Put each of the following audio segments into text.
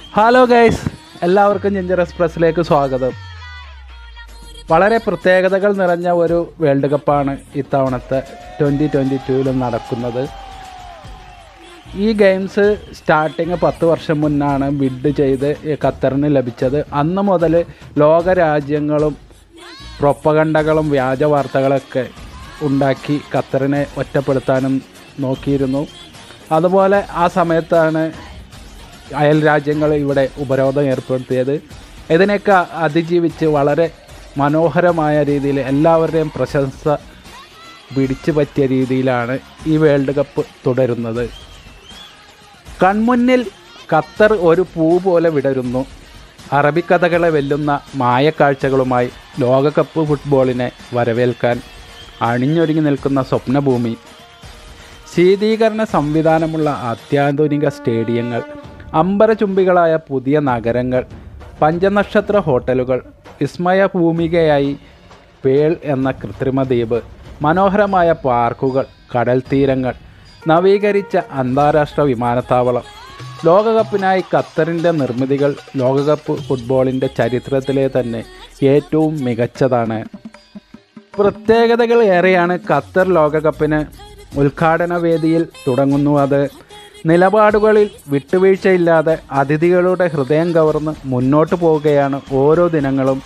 hello guys എല്ലാവർക്കും ginger എക്സ്പ്രസ്സിലേക്ക് സ്വാഗതം വളരെ പ്രത്യേകതകൾ നിറഞ്ഞ ഒരു വേൾഡ് കപ്പാണ് ഇത്തവണത്തെ ട്വൻ്റി ട്വൻ്റി ടൂവിലും നടക്കുന്നത് ഈ ഗെയിംസ് സ്റ്റാർട്ടിങ് പത്ത് വർഷം മുന്നാണ് ബിഡ് ചെയ്ത് ഈ ഖത്തറിന് ലഭിച്ചത് അന്ന് മുതൽ ലോക രാജ്യങ്ങളും പ്രൊപ്പകണ്ടകളും വ്യാജ വാർത്തകളൊക്കെ ഉണ്ടാക്കി ഖത്തറിനെ ഒറ്റപ്പെടുത്താനും നോക്കിയിരുന്നു അതുപോലെ ആ സമയത്താണ് അയൽ രാജ്യങ്ങൾ ഇവിടെ ഉപരോധം ഏർപ്പെടുത്തിയത് ഇതിനൊക്കെ അതിജീവിച്ച് വളരെ മനോഹരമായ രീതിയിൽ എല്ലാവരുടെയും പ്രശംസ പിടിച്ചു പറ്റിയ രീതിയിലാണ് ഈ വേൾഡ് കപ്പ് തുടരുന്നത് കൺമുന്നിൽ ഖത്തർ ഒരു പൂ പോലെ വിടരുന്നു അറബിക്കഥകളെ വെല്ലുന്ന മായക്കാഴ്ചകളുമായി ലോകകപ്പ് ഫുട്ബോളിനെ വരവേൽക്കാൻ അണിഞ്ഞൊരുങ്ങി നിൽക്കുന്ന സ്വപ്നഭൂമി ശീതീകരണ സംവിധാനമുള്ള അത്യാധുനിക സ്റ്റേഡിയങ്ങൾ അമ്പരചുംബികളായ പുതിയ നഗരങ്ങൾ പഞ്ചനക്ഷത്ര ഹോട്ടലുകൾ വിസ്മയ ഭൂമികയായി പേൾ എന്ന കൃത്രിമ ദ്വീപ് മനോഹരമായ പാർക്കുകൾ കടൽ തീരങ്ങൾ നവീകരിച്ച അന്താരാഷ്ട്ര വിമാനത്താവളം ലോകകപ്പിനായി ഖത്തറിൻ്റെ നിർമ്മിതികൾ ലോകകപ്പ് ഫുട്ബോളിൻ്റെ ചരിത്രത്തിലെ തന്നെ ഏറ്റവും മികച്ചതാണ് പ്രത്യേകതകൾ ഏറെയാണ് ഖത്തർ ലോകകപ്പിന് ഉദ്ഘാടന വേദിയിൽ തുടങ്ങുന്നു അത് നിലപാടുകളിൽ വിട്ടുവീഴ്ചയില്ലാതെ അതിഥികളുടെ ഹൃദയം കവർന്ന് മുന്നോട്ട് പോവുകയാണ് ഓരോ ദിനങ്ങളും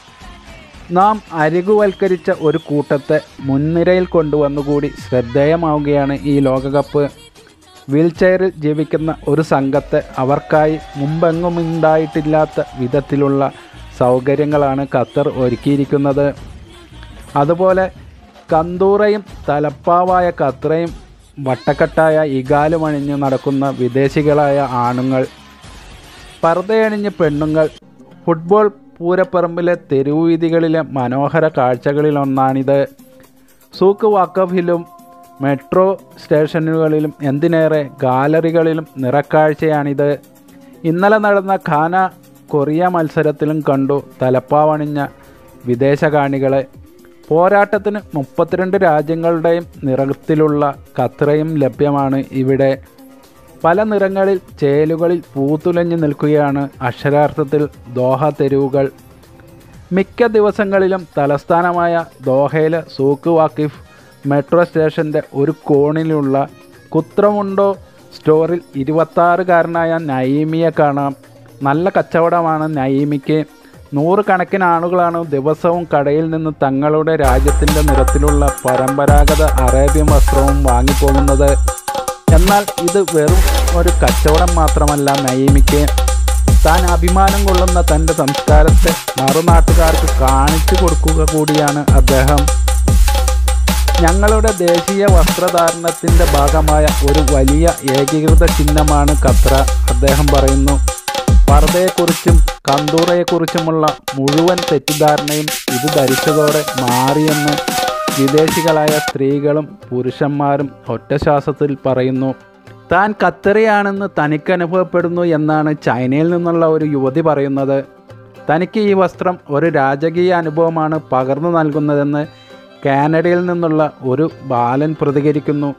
നാം അരികുവൽക്കരിച്ച ഒരു കൂട്ടത്തെ മുൻനിരയിൽ കൊണ്ടുവന്നുകൂടി ശ്രദ്ധേയമാവുകയാണ് ഈ ലോകകപ്പ് വീൽചെയറിൽ ജീവിക്കുന്ന ഒരു സംഘത്തെ അവർക്കായി മുമ്പെങ്ങും ഉണ്ടായിട്ടില്ലാത്ത വിധത്തിലുള്ള സൗകര്യങ്ങളാണ് ഖത്തർ ഒരുക്കിയിരിക്കുന്നത് അതുപോലെ കന്തൂറയും തലപ്പാവായ കത്രയും വട്ടക്കെട്ടായ ഇകാലുമണിഞ്ഞ് നടക്കുന്ന വിദേശികളായ ആണുങ്ങൾ പർദ്ദയണിഞ്ഞ് പെണ്ണുങ്ങൾ ഫുട്ബോൾ പൂരപ്പറമ്പിലെ തെരുവീതികളിലെ മനോഹര കാഴ്ചകളിലൊന്നാണിത് സൂക്ക് വാക്കഫിലും മെട്രോ സ്റ്റേഷനുകളിലും എന്തിനേറെ ഗാലറികളിലും നിറക്കാഴ്ചയാണിത് ഇന്നലെ നടന്ന ഖാന കൊറിയ മത്സരത്തിലും കണ്ടു തലപ്പാവണിഞ്ഞ വിദേശ കാണികളെ പോരാട്ടത്തിന് മുപ്പത്തിരണ്ട് രാജ്യങ്ങളുടെയും നിറത്തിലുള്ള കത്രയും ലഭ്യമാണ് ഇവിടെ പല നിറങ്ങളിൽ ചേലുകളിൽ പൂത്തുലഞ്ഞു നിൽക്കുകയാണ് അക്ഷരാർത്ഥത്തിൽ ദോഹ തെരുവുകൾ മിക്ക ദിവസങ്ങളിലും തലസ്ഥാനമായ ദോഹയിലെ സൂക്ക് വാക്കിഫ് മെട്രോ സ്റ്റേഷൻ്റെ ഒരു കോണിലുള്ള കുത്രമുണ്ടോ സ്റ്റോറിൽ ഇരുപത്താറുകാരനായ നയീമിയെ കാണാം നല്ല കച്ചവടമാണ് നയീമിക്ക് നൂറുകണക്കിന് ആളുകളാണ് ദിവസവും കടയിൽ നിന്ന് തങ്ങളുടെ രാജ്യത്തിൻ്റെ നിറത്തിലുള്ള പരമ്പരാഗത അറേബ്യൻ വസ്ത്രവും വാങ്ങിപ്പോകുന്നത് എന്നാൽ ഇത് വെറും ഒരു കച്ചവടം മാത്രമല്ല നയീമിക്ക് താൻ അഭിമാനം കൊള്ളുന്ന തൻ്റെ സംസ്കാരത്തെ മറുനാട്ടുകാർക്ക് കാണിച്ചു കൊടുക്കുക കൂടിയാണ് അദ്ദേഹം ഞങ്ങളുടെ ദേശീയ വസ്ത്രധാരണത്തിൻ്റെ ഭാഗമായ ഒരു വലിയ ഏകീകൃത ചിഹ്നമാണ് ഖത്ര അദ്ദേഹം പറയുന്നു പർദ്ദയെക്കുറിച്ചും കന്തൂറയെക്കുറിച്ചുമുള്ള മുഴുവൻ തെറ്റിദ്ധാരണയും ഇത് ധരിച്ചതോടെ മാറിയെന്ന് വിദേശികളായ സ്ത്രീകളും പുരുഷന്മാരും ഒറ്റശ്വാസത്തിൽ പറയുന്നു താൻ ഖത്തറിയാണെന്ന് തനിക്ക് അനുഭവപ്പെടുന്നു എന്നാണ് ചൈനയിൽ നിന്നുള്ള ഒരു യുവതി പറയുന്നത് തനിക്ക് ഈ വസ്ത്രം ഒരു രാജകീയ അനുഭവമാണ് പകർന്നു നൽകുന്നതെന്ന് കാനഡയിൽ നിന്നുള്ള ഒരു ബാലൻ പ്രതികരിക്കുന്നു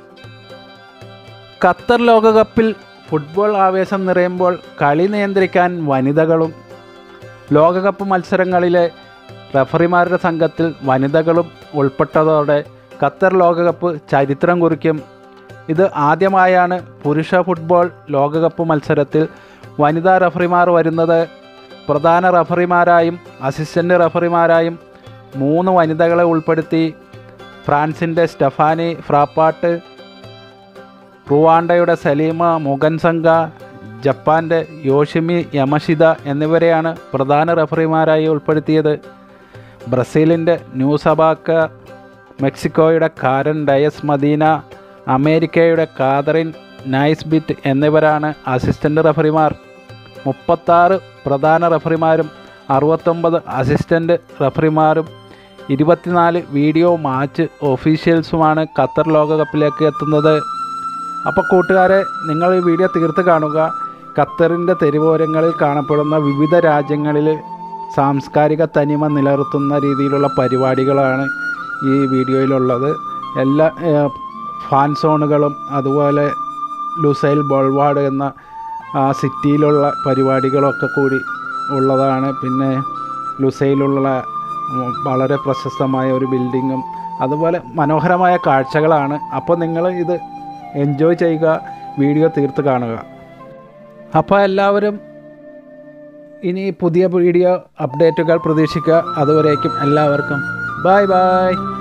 ഖത്തർ ലോകകപ്പിൽ ഫുട്ബോൾ ആവേശം നിറയുമ്പോൾ കളി നിയന്ത്രിക്കാൻ വനിതകളും ലോകകപ്പ് മത്സരങ്ങളിലെ റഫറിമാരുടെ സംഘത്തിൽ വനിതകളും ഉൾപ്പെട്ടതോടെ ഖത്തർ ലോകകപ്പ് ചരിത്രം കുറിക്കും ഇത് ആദ്യമായാണ് പുരുഷ ഫുട്ബോൾ ലോകകപ്പ് മത്സരത്തിൽ വനിതാ റഫറിമാർ വരുന്നത് പ്രധാന റഫറിമാരായും അസിസ്റ്റൻ്റ് റഫറിമാരായും മൂന്ന് വനിതകളെ ഉൾപ്പെടുത്തി ഫ്രാൻസിൻ്റെ സ്റ്റഫാനി ഫ്രാപ്പാട്ട് റുവാണ്ടയുടെ സലീമ മുഗൻസംഗ ജപ്പാൻ്റെ യോഷിമി യമഷിത എന്നിവരെയാണ് പ്രധാന റഫറിമാരായി ഉൾപ്പെടുത്തിയത് ബ്രസീലിൻ്റെ ന്യൂസബാക്ക മെക്സിക്കോയുടെ കാരൻ ഡയസ് മദീന അമേരിക്കയുടെ കാതറിൻ നൈസ്ബിറ്റ് എന്നിവരാണ് അസിസ്റ്റൻ്റ് റഫറിമാർ മുപ്പത്താറ് പ്രധാന റഫറിമാരും അറുപത്തൊമ്പത് അസിസ്റ്റൻ്റ് റഫറിമാരും ഇരുപത്തിനാല് വീഡിയോ മാച്ച് ഒഫീഷ്യൽസുമാണ് ഖത്തർ ലോകകപ്പിലേക്ക് എത്തുന്നത് അപ്പോൾ കൂട്ടുകാരെ നിങ്ങൾ ഈ വീഡിയോ തീർത്ത് കാണുക ഖത്തറിൻ്റെ തെരുവോരങ്ങളിൽ കാണപ്പെടുന്ന വിവിധ രാജ്യങ്ങളിൽ സാംസ്കാരിക തനിമ നിലനിർത്തുന്ന രീതിയിലുള്ള പരിപാടികളാണ് ഈ വീഡിയോയിലുള്ളത് എല്ലാ ഏഹ്, ഫാൻ സോണുകളും അതുപോലെ ലുസൈൽ ബോൾവാഡ് എന്ന ആ സിറ്റിയിലുള്ള പരിപാടികളൊക്കെ കൂടി ഉള്ളതാണ് പിന്നെ ലുസൈലുള്ള ഉം, വളരെ പ്രശസ്തമായ ഒരു ബിൽഡിങ്ങും അതുപോലെ മനോഹരമായ കാഴ്ചകളാണ് അപ്പോൾ നിങ്ങൾ ഇത് എൻജോയ് ചെയ്യുക വീഡിയോ തീർത്ത് കാണുക അപ്പോൾ എല്ലാവരും ഇനി പുതിയ വീഡിയോ അപ്ഡേറ്റുകൾ പ്രതീക്ഷിക്കുക അതുവരേക്കും എല്ലാവർക്കും ബായ് ബായ്